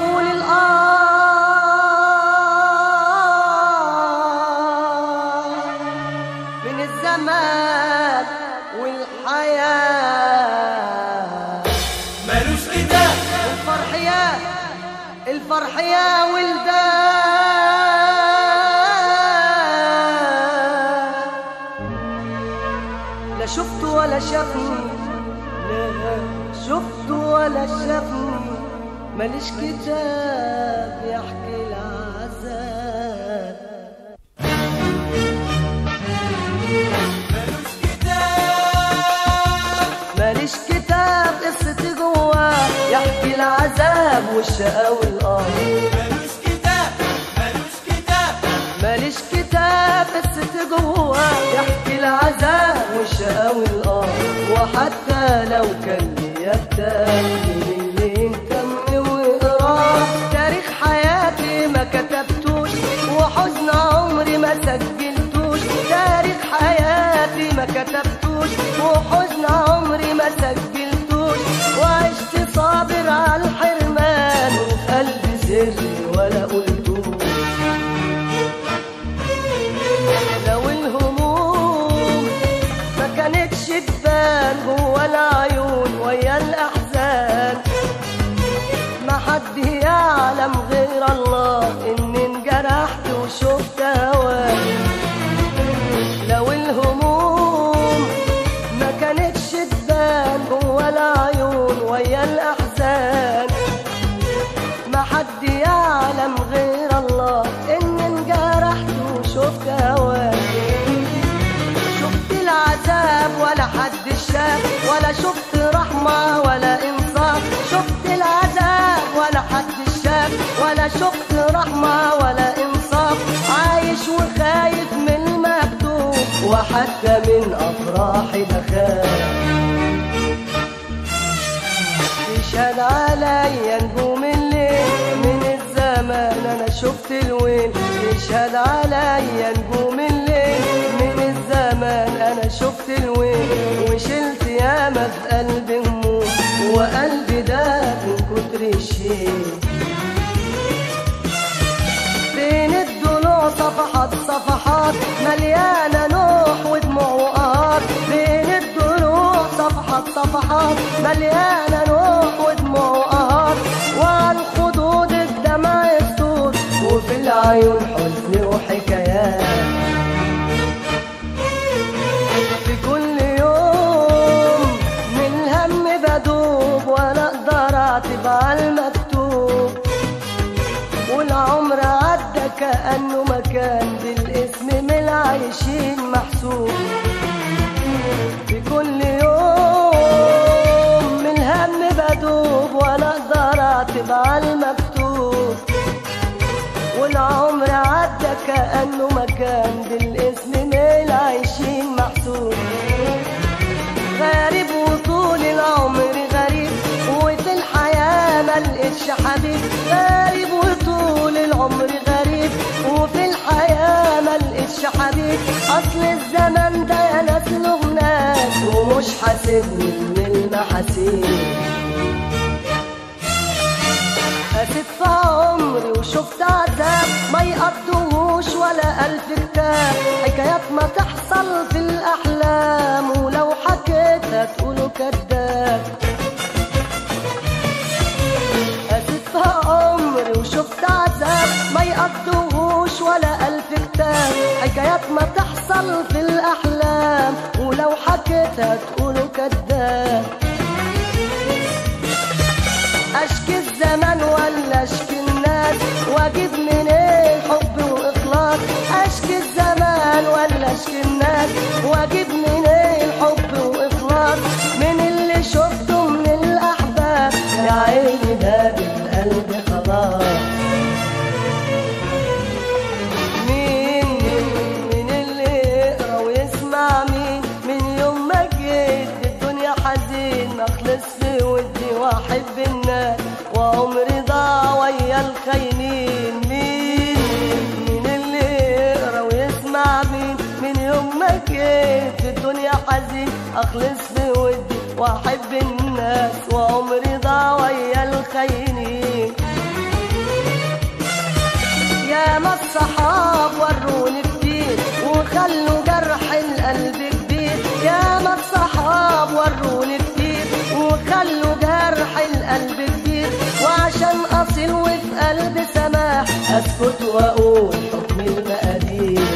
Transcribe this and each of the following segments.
طول الآه من الزمان والحياة ملوش كتاب الفرح يا الفرح يا ولدان لا شفت ولا شافني لا شفت ولا شافني ماليش كتاب يحكي العذاب ملوش كتاب ماليش كتاب قصتي جواه يحكي العذاب والشقاوة والآه ملوش كتاب ملوش كتاب ماليش كتاب قصتي جواه يحكي العذاب والشقاوة والآه وحتى لو كان ليا كتاب من اللي يهتم ويقراه تاريخ حياتي ما كتبتوش وحزن عمري ما سجلتوش تاريخ حياتي ما كتبتوش وحزن عمري ما سجلتوش وعشت صابر على الحرمان وفي قلبي سري ولا قلتوش لو الهموم ما كانتش تبان جوا العيون ويا الاحزان ما حد يعلم غير الله اني انجرحت وشفت هواك لو الهموم ما كانتش تبان جوا العيون ويا الاحزان ما حد يعلم غير الله اني انجرحت وشفت هواك شفت العذاب ولا حد شاف ولا شفت رحمة ولا إنصاف شفت العذاب ولا حد شاف ولا شفت رحمة ولا إنصاف عايش وخايف من المكتوب وحتى من أفراحي بخاف تشهد عليا نجوم الليل من الزمان انا شفت الويل تشهد عليا نجوم الليل من الزمان انا شفت الويل وشلت ياما في قلبي هموم وقلبي ده من كتر الشيل بين الضلوع صفحات صفحات مليانة نوح ودموع وقهار بين الضلوع صفحات صفحات مليانة نوح ودموع وقهار وعلى الخدود الدمع يسود وفي العيون حزن وحكايات في كل يوم من الهم بدوب ولا اقدر اعتب على المكتوب والعمر عدى كأنه مكان بالاسم من العايشين محسوب في كل يوم من الهم بدوب ولا اقدر اعتب على المكتوب والعمر عدى كأنه مكان بالاسم من العايشين محسوب غريب وطول العمر غريب وفي الحياة ملقتش حبيب غريب وطول العمر غريب وفي الحياة ملقتش حبيب أصل الزمن ده يا ناس له ناس ومش حاسبني من المحاسيب قاسيت في عمري وشفت عذاب ما يقضوش ولا ألف كتاب حكايات ما تحصل في الأحلام ولو حكيتها تقولوا كداب قاسيت في عمري وشفت عذاب ما يقضوش ولا ألف كتاب حكايات ما تحصل في الأحلام ولو حكيتها تقولوا كداب اشكي الزمن ولا اشكي الناس واجيب منين حب واخلاص اشكي الزمان ولا اشكي الناس واجيب منين حب واخلاص من اللي شفته من الاحباب يا عيني ده بالقلب خلاص مين مين اللي يقرا ويسمع مين من يوم ما جيت الدنيا حزين ما خلص في ودي واحب الناس وعمري ضاع ويا الخاينين مين مين اللي يقرا ويسمع مين من يوم ما جيت في الدنيا حزين اخلص في ودي واحب الناس وعمري ضاع ويا الخاينين اصيل وفي قلبي سماح اسكت واقول حكم المقادير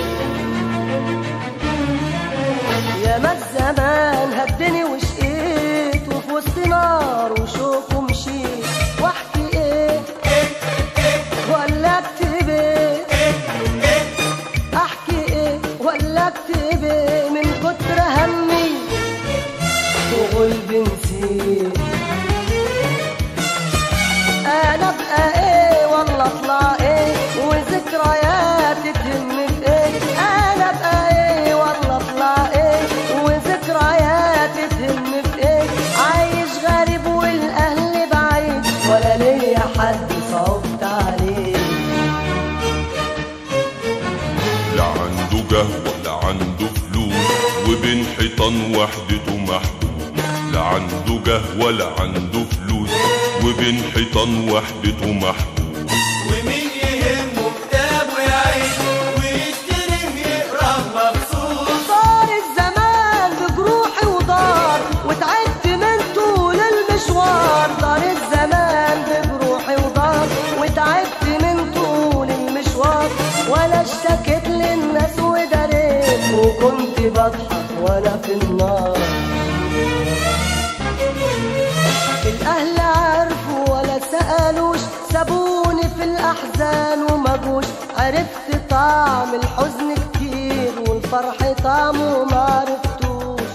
يا ما الزمان هدني وشقيت وفي وسط نار وشوك ومشيت واحكي ايه ولا اكتب ايه احكي ايه ولا اكتب ايه من كتر همي وغلبي نسيت انا ابقى ايه والله اطلع ايه وذكرياتي تهمني في ايه انا ابقى ايه والله اطلع ايه وذكرياتي تهمني في ايه عايش غريب والاهل بعيد ولا ليا حد صوت عليه لا عنده قهوة لا عنده فلوس وبين حيطان وحدته محبوس لا عنده قهوة لا عنده فلوس وبين حيطان وحدته محبوس ومين يهمه كتابه يعيش ويشتري يقرا مخصوص صار الزمان بجروحي ودار وتعبت من طول المشوار دار الزمان بجروحي ودار وتعبت من طول المشوار ولا اشتكيت للناس وداريت وكنت بضحك وانا في النار الاهل عرفوا ولا سالوش سابوني في الاحزان وما جوش عرفت طعم الحزن كتير والفرح طعمه ما عرفتوش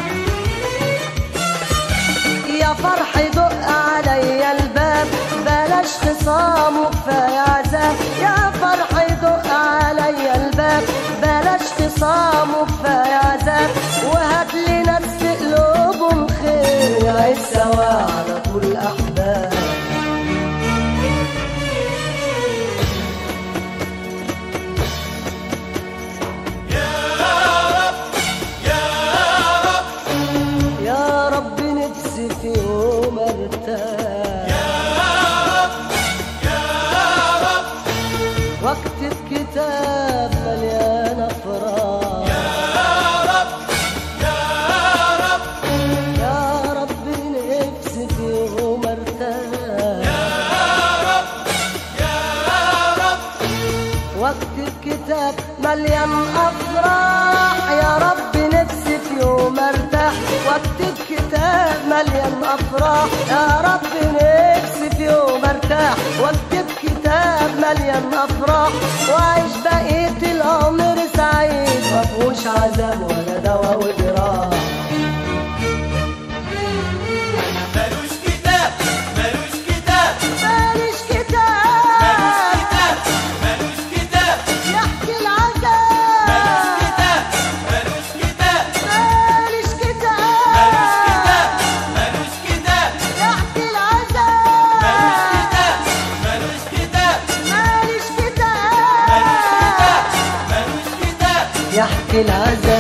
يا فرح دق عليا الباب بلاش خصام وكفايه عذاب يا فرح دق عليا الباب بلاش خصام وكفايه عذاب وهات لي ناس في قلوبهم خير يعيش سوا على طول احباب يا رب نفسي في يوم ارتاح واكتب كتاب مليان افراح يا رب نفسي في يوم ارتاح واكتب كتاب مليان افراح يا رب نفسي في يوم ارتاح واكتب كتاب مليان افراح يا رب نفسي في يوم ارتاح واكتب كتاب مليان افراح واعيش بقية العمر سعيد مفهوش عذاب ولا دوا وجراح ملوش كتاب ملوش كتاب ماليش ملوش كتاب كتاب ملوش كتاب يحكي ملوش العذاب كتاب ملوش كتاب ماليش ملوش كتاب كتاب ملوش كتاب يحكي ملوش العذاب كتاب ملوش كتاب ماليش ملوش كتاب كتاب ملوش كتاب يحكي العذاب